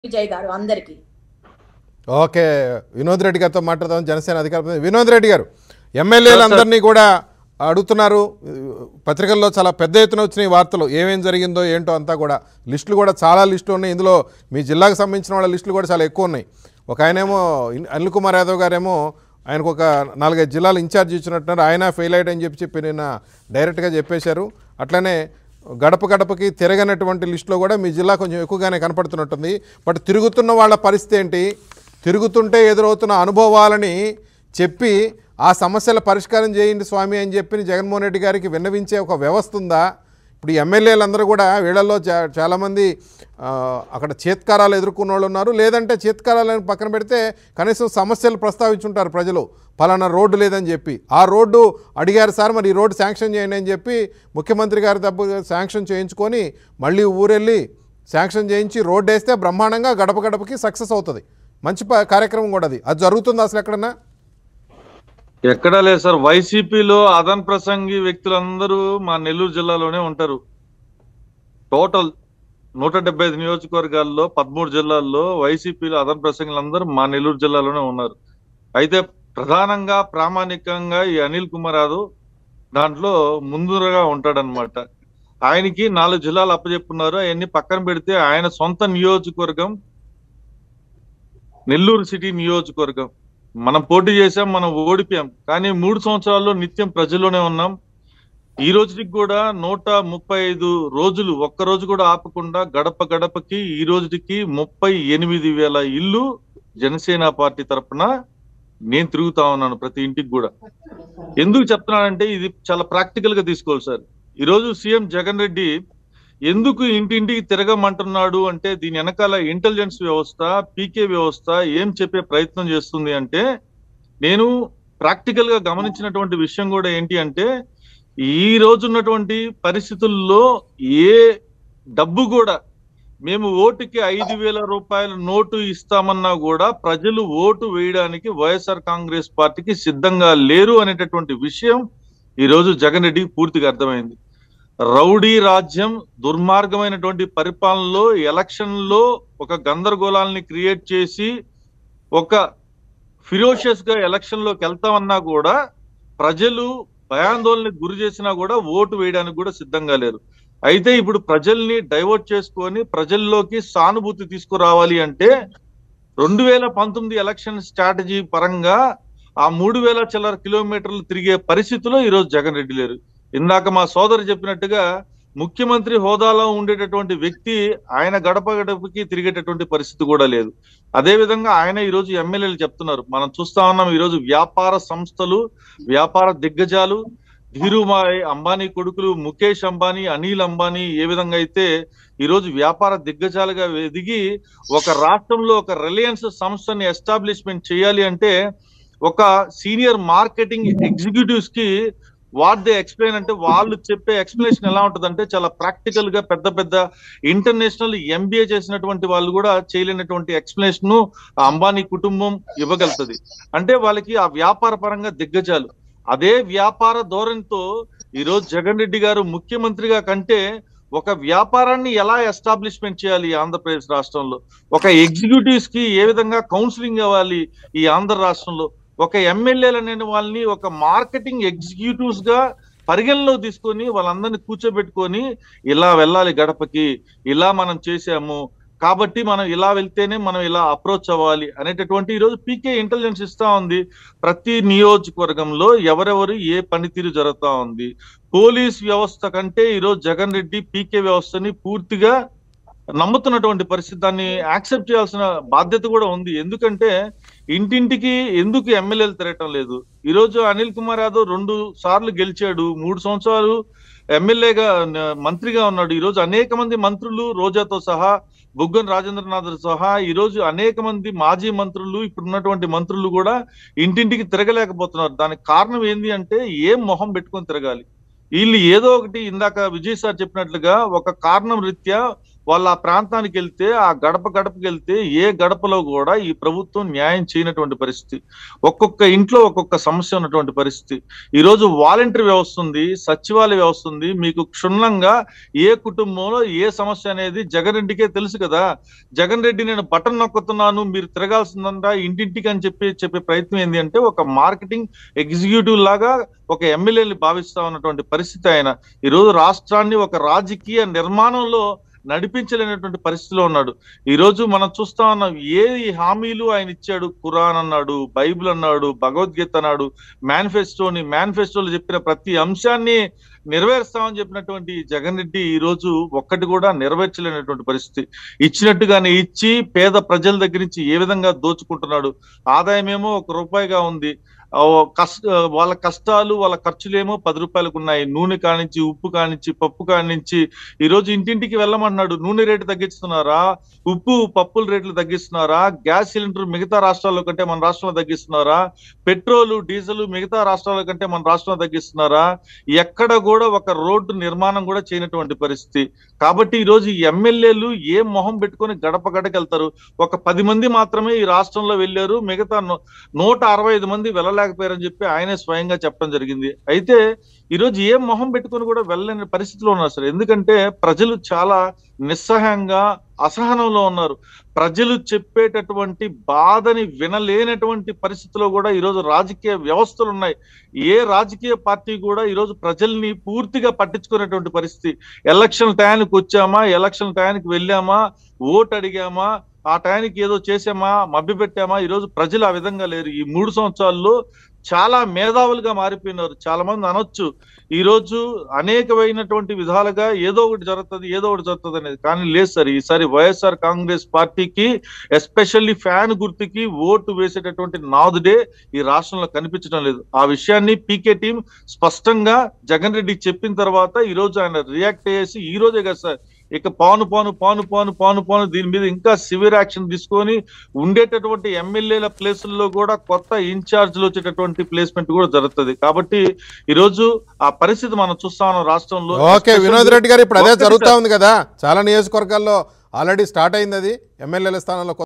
విజయ్ గారు అందరికీ ఓకే వినోద్ రెడ్డి గారితో మాట్లాడదాం జనసేన అధికార ప్రతినిధి. వినోద్ రెడ్డి గారు ఎమ్మెల్యేలందరినీ కూడా అడుగుతున్నారు పత్రికల్లో చాలా పెద్ద ఎత్తున వచ్చిన ఈ వార్తలు ఏమేం జరిగిందో ఏంటో అంతా కూడా లిస్టులు కూడా చాలా లిస్టులు ఉన్నాయి ఇందులో మీ జిల్లాకు సంబంధించిన వాళ్ళ లిస్టులు కూడా చాలా ఎక్కువ ఉన్నాయి ఒక ఆయనేమో ఇన్- అనిల్ కుమార్ యాదవ్ గారేమో ఆయనకు ఒక నాలుగైదు జిల్లాలు ఇన్ఛార్జ్ ఇచ్చినట్టున్నారు ఆయన ఫెయిల్ అయ్యాడని చెప్పి చెప్పి నిన్న డైరెక్ట్గా చెప్పేశారు అట్లనే గడప గడపకి తిరగనటువంటి లిస్టులో కూడా మీ జిల్లా కొంచెం ఎక్కువగానే కనపడుతున్నట్టుంది బట్ తిరుగుతున్న వాళ్ళ పరిస్థితి ఏంటి తిరుగుతుంటే ఎదురవుతున్న అనుభవాలని చెప్పి ఆ సమస్యల పరిష్కారం చేయండి స్వామి అని చెప్పి జగన్మోహన్ రెడ్డి గారికి విన్నవించే ఒక వ్యవస్థ ఉందా ఇప్పుడు ఈ ఎమ్మెల్యేలందరూ కూడా వీళ్ళల్లో చా చాలామంది ఆ, అక్కడ చేత్కారాలు ఎదుర్కొన్న వాళ్ళు ఉన్నారు లేదంటే చేత్కారాలను పక్కన పెడితే కనీసం సమస్యలు ప్రస్తావించుంటారు ప్రజలు పలానా రోడ్డు లేదని చెప్పి ఆ రోడ్డు అడిగారు సార్ మరి ఈ రోడ్డు శాంక్షన్ చేయండి అని చెప్పి ముఖ్యమంత్రి గారి డబ్బు శాంక్షన్ చేయించుకొని మళ్ళీ ఊరెళ్ళి శాంక్షన్ చేయించి రోడ్డు వేస్తే బ్రహ్మాండంగా గడప గడపకి సక్సెస్ అవుతుంది మంచి ప- కార్యక్రమం కూడా అది అది జరుగుతుంది అసలు ఎక్కడన్నా ఎక్కడా లేదు సార్ వైసీపీలో అదన్ ప్రసంగి వ్యక్తులందరూ మా నెల్లూరు జిల్లాలోనే ఉంటారు టోటల్ నూట డెబ్బై ఐదు నియోజకవర్గాల్లో పదమూడు జిల్లాల్లో వైసీపీలో అదన్ ప్రసంగులందరూ మా నెల్లూరు జిల్లాలోనే ఉన్నారు అయితే ప్రధానంగా ప్రామాణికంగా ఈ అనిల్ కుమార్ యాదవ్ దాంట్లో ముందుగా ఉంటాడనమాట ఆయనకి నాలుగు జిల్లాలు అప్పచెప్పున్నారు అవన్నీ పక్కన పెడితే ఆయన సొంత నియోజకవర్గం నెల్లూరు సిటీ నియోజకవర్గం మనం పోటీ చేసాం మనం ఓడిపోయాం కానీ మూడు సంవత్సరాల్లో నిత్యం ప్రజల్లోనే ఉన్నాం ఈ రోజుకి కూడా నూట ముప్పై ఐదు రోజులు ఒక్క రోజు కూడా ఆపకుండా గడప గడపకి ఈ రోజుకి ముప్పై ఎనిమిది వేల ఇల్లు జనసేన పార్టీ తరపున నేను తిరుగుతా ఉన్నాను ప్రతి ఇంటికి కూడా ఎందుకు చెప్తున్నానంటే ఇది చాలా ప్రాక్టికల్ గా తీసుకోవాలి సార్ ఈ రోజు సీఎం జగన్ రెడ్డి ఎందుకు ఇంటింటికి తిరగమంటున్నాడు అంటే దీని వెనకాల ఇంటెలిజెన్స్ వ్యవస్థ పీకే వ్యవస్థ ఏం చెప్పే ప్రయత్నం చేస్తుంది అంటే నేను ప్రాక్టికల్ గా గమనించినటువంటి విషయం కూడా ఏంటి అంటే ఈ రోజు ఉన్నటువంటి పరిస్థితుల్లో ఏ డబ్బు కూడా మేము ఓటుకి ఐదు వేల రూపాయల నోటు ఇస్తామన్నా కూడా ప్రజలు ఓటు వేయడానికి వైఎస్ఆర్ కాంగ్రెస్ పార్టీకి సిద్ధంగా లేరు అనేటటువంటి విషయం ఈ రోజు జగన్ రెడ్డికి పూర్తిగా అర్థమైంది రౌడీ రాజ్యం దుర్మార్గమైనటువంటి పరిపాలనలో ఎలక్షన్ లో ఒక గందరగోళాలని క్రియేట్ చేసి ఒక ఫిరోషియస్ గా ఎలక్షన్ లోకి వెళ్తామన్నా కూడా ప్రజలు భయాందోళనకు గురి చేసినా కూడా ఓటు వేయడానికి కూడా సిద్ధంగా లేరు అయితే ఇప్పుడు ప్రజల్ని డైవర్ట్ చేసుకొని ప్రజల్లోకి సానుభూతి తీసుకురావాలి అంటే రెండు వేల పంతొమ్మిది ఎలక్షన్ స్ట్రాటజీ పరంగా ఆ మూడు వేల చిల్లర కిలోమీటర్లు తిరిగే పరిస్థితిలో ఈరోజు జగన్ రెడ్డి లేరు ఇందాక మా సోదరు చెప్పినట్టుగా ముఖ్యమంత్రి హోదాలో ఉండేటటువంటి వ్యక్తి ఆయన గడప గడపకి తిరిగేటటువంటి పరిస్థితి కూడా లేదు అదే విధంగా ఆయన ఈ రోజు ఎమ్మెల్యేలు చెప్తున్నారు మనం చూస్తా ఉన్నాం ఈ రోజు వ్యాపార సంస్థలు వ్యాపార దిగ్గజాలు ధీరుమాయ్ అంబానీ కొడుకులు ముఖేష్ అంబానీ అనిల్ అంబానీ ఏ విధంగా అయితే ఈ రోజు వ్యాపార దిగ్గజాలుగా ఎదిగి ఒక రాష్ట్రంలో ఒక రిలయన్స్ సంస్థని ఎస్టాబ్లిష్మెంట్ చేయాలి అంటే ఒక సీనియర్ మార్కెటింగ్ ఎగ్జిక్యూటివ్స్ కి వాట్ దే ఎక్స్ప్లెయిన్ అంటే వాళ్ళు చెప్పే ఎక్స్ప్లెనేషన్ ఎలా ఉంటదంటే చాలా ప్రాక్టికల్ గా పెద్ద పెద్ద ఇంటర్నేషనల్ ఎంబీఏ చేసినటువంటి వాళ్ళు కూడా చేయలేనటువంటి ఎక్స్ప్లెనేషన్ అంబానీ కుటుంబం ఇవ్వగలుగుతుంది అంటే వాళ్ళకి ఆ వ్యాపార పరంగా దిగ్గజాలు అదే వ్యాపార ధోరణితో ఈ రోజు జగన్ రెడ్డి గారు ముఖ్యమంత్రిగా కంటే ఒక వ్యాపారాన్ని ఎలా ఎస్టాబ్లిష్మెంట్ చేయాలి ఈ ఆంధ్రప్రదేశ్ రాష్ట్రంలో ఒక ఎగ్జిక్యూటివ్స్ కి ఏ విధంగా కౌన్సిలింగ్ ఇవ్వాలి ఈ ఆంధ్ర రాష్ట్రంలో ఒక ఎమ్మెల్యేలు అనే వాళ్ళని ఒక మార్కెటింగ్ ఎగ్జిక్యూటివ్స్ గా పరిగణలో తీసుకొని వాళ్ళందరినీ కూర్చోబెట్టుకొని ఇలా వెళ్ళాలి గడపకి ఇలా మనం చేసాము కాబట్టి మనం ఇలా వెళ్తేనే మనం ఇలా అప్రోచ్ అవ్వాలి అనేటటువంటి ఈరోజు పీకే ఇంటెలిజెన్స్ ఇస్తా ఉంది ప్రతి నియోజకవర్గంలో ఎవరెవరు ఏ పనితీరు జరుగుతా ఉంది పోలీస్ వ్యవస్థ కంటే ఈరోజు జగన్ రెడ్డి పీకే వ్యవస్థని పూర్తిగా నమ్ముతున్నటువంటి పరిస్థితి దాన్ని యాక్సెప్ట్ చేయాల్సిన బాధ్యత కూడా ఉంది ఎందుకంటే ఇంటింటికి ఎందుకు ఎమ్మెల్యేలు తిరగటం లేదు ఈ రోజు అనిల్ కుమార్ యాదవ్ రెండు సార్లు గెలిచాడు మూడు సంవత్సరాలు ఎమ్మెల్యేగా న- మంత్రిగా ఉన్నాడు ఈ రోజు అనేక మంది మంత్రులు రోజాతో సహా బుగ్గన్ రాజేంద్రనాథ్ సహా ఈ రోజు అనేక మంది మాజీ మంత్రులు ఇప్పుడు ఉన్నటువంటి మంత్రులు కూడా ఇంటింటికి తిరగలేకపోతున్నారు దానికి కారణం ఏంది అంటే ఏం మొహం పెట్టుకొని తిరగాలి వీళ్ళు ఏదో ఒకటి ఇందాక విజయ్ సార్ చెప్పినట్లుగా ఒక కారణం రీత్యా వాళ్ళ ఆ ప్రాంతానికి వెళ్తే ఆ గడప గడపకి వెళ్తే ఏ గడపలో కూడా ఈ ప్రభుత్వం న్యాయం చేయనటువంటి పరిస్థితి ఒక్కొక్క ఇంట్లో ఒక్కొక్క సమస్య ఉన్నటువంటి పరిస్థితి ఈ రోజు వాలంటరీ వ్యవస్థ ఉంది సచివాలయ వ్యవస్థ ఉంది మీకు క్షుణ్ణంగా ఏ కుటుంబంలో ఏ సమస్య అనేది జగన్ రెడ్డికే తెలుసు కదా జగన్ రెడ్డి నేను బటన్ నొక్కుతున్నాను మీరు తిరగాల్సిందంట ఇంటింటికి అని చెప్పి చెప్పే ప్రయత్నం ఏంటి అంటే ఒక మార్కెటింగ్ ఎగ్జిక్యూటివ్ లాగా ఒక ఎమ్మెల్యేని భావిస్తా ఉన్నటువంటి పరిస్థితి ఆయన ఈ రోజు రాష్ట్రాన్ని ఒక రాజకీయ నిర్మాణంలో నడిపించలేనటువంటి పరిస్థితిలో ఉన్నాడు ఈ రోజు మనం చూస్తా ఉన్నాం ఏ హామీలు ఆయన ఇచ్చాడు ఖురాన్ అన్నాడు బైబిల్ అన్నాడు భగవద్గీత అన్నాడు మేనిఫెస్టోని మేనిఫెస్టోలో చెప్పిన ప్రతి అంశాన్ని నెరవేరుస్తామని చెప్పినటువంటి జగన్ రెడ్డి ఈ రోజు ఒక్కటి కూడా నెరవేర్చలేనటువంటి పరిస్థితి ఇచ్చినట్టుగానే ఇచ్చి పేద ప్రజల దగ్గర నుంచి ఏ విధంగా దోచుకుంటున్నాడు ఆదాయం ఏమో ఒక రూపాయిగా ఉంది ఆ కష్ట వాళ్ళ కష్టాలు వాళ్ళ ఖర్చులేమో పది రూపాయలకు ఉన్నాయి నూనె కానించి ఉప్పు కానించి పప్పు కానించి ఈ రోజు ఇంటింటికి వెళ్ళమంటున్నాడు నూనె రేటు తగ్గిస్తున్నారా ఉప్పు పప్పుల రేట్లు తగ్గిస్తున్నారా గ్యాస్ సిలిండర్ మిగతా రాష్ట్రాల్లో కంటే మన రాష్ట్రంలో తగ్గిస్తున్నారా పెట్రోలు డీజిల్ మిగతా రాష్ట్రాల కంటే మన రాష్ట్రంలో తగ్గిస్తున్నారా ఎక్కడ కూడా ఒక రోడ్డు నిర్మాణం కూడా చేయనటువంటి పరిస్థితి కాబట్టి ఈ రోజు ఈ ఎమ్మెల్యేలు ఏ మొహం పెట్టుకొని గడప గడకి వెళ్తారు ఒక పది మంది మాత్రమే ఈ రాష్ట్రంలో వెళ్ళారు మిగతా నూ- నూట అరవై ఐదు మంది వెళ్ళలేకపోయారని చెప్పి ఆయనే స్వయంగా చెప్పడం జరిగింది అయితే ఈ రోజు ఏ మొహం పెట్టుకొని కూడా వెళ్ళలేని పరిస్థితిలో ఉన్నారు సార్ ఎందుకంటే ప్రజలు చాలా నిస్సహాయంగా అసహనంలో ఉన్నారు ప్రజలు చెప్పేటటువంటి బాధని వినలేనటువంటి పరిస్థితిలో కూడా ఈరోజు రాజకీయ వ్యవస్థలు ఉన్నాయి ఏ రాజకీయ పార్టీ కూడా ఈరోజు ప్రజల్ని పూర్తిగా పట్టించుకునేటువంటి పరిస్థితి ఎలక్షన్ టయానికి వచ్చామా ఎలక్షన్ టయానికి వెళ్ళామా ఓటు అడిగామా ఆ టయానికి ఏదో చేసామా మభ్య పెట్టామా ఈరోజు ప్రజలు ఆ విధంగా లేరు ఈ మూడు సంవత్సరాల్లో చాలా మేధావులుగా మారిపోయినారు చాలా మంది అనొచ్చు ఈ రోజు అనేకమైనటువంటి విధాలుగా ఏదో ఒకటి జరుగుతుంది ఏదో ఒకటి జరుగుతుంది అనేది కానీ లేదు సార్ ఈసారి వైఎస్ఆర్ కాంగ్రెస్ పార్టీకి ఎస్పెషల్లీ ఫ్యాన్ గుర్తుకి ఓటు వేసేటటువంటి నాదుడే ఈ రాష్ట్రంలో కనిపించడం లేదు ఆ విషయాన్ని పీకే టీం స్పష్టంగా జగన్ రెడ్డి చెప్పిన తర్వాత ఈ రోజు ఆయన రియాక్ట్ చేసి ఈ రోజే కదా సార్ ఇక పాను పాను పాను పాను పాను పాను దీని మీద ఇంకా సివియర్ యాక్షన్ తీసుకొని ఉండేటటువంటి ఎమ్మెల్యేల ప్లేసుల్లో కూడా కొత్త ఇన్ఛార్జ్లు వచ్చేటటువంటి ప్లేస్మెంట్ కూడా జరుగుతుంది కాబట్టి ఈ రోజు ఆ పరిస్థితి మనం చూస్తా ఉన్నాం రాష్ట్రంలో ఓకే వినోద్ రెడ్డి గారు ఇప్పుడు అదే ఒక్కటి జరుగుతా సార్. ఉంది కదా చాలా నియోజకవర్గాల్లో ఆల్రెడీ స్టార్ట్ అయింది అది ఎమ్మెల్యేల స్థానంలో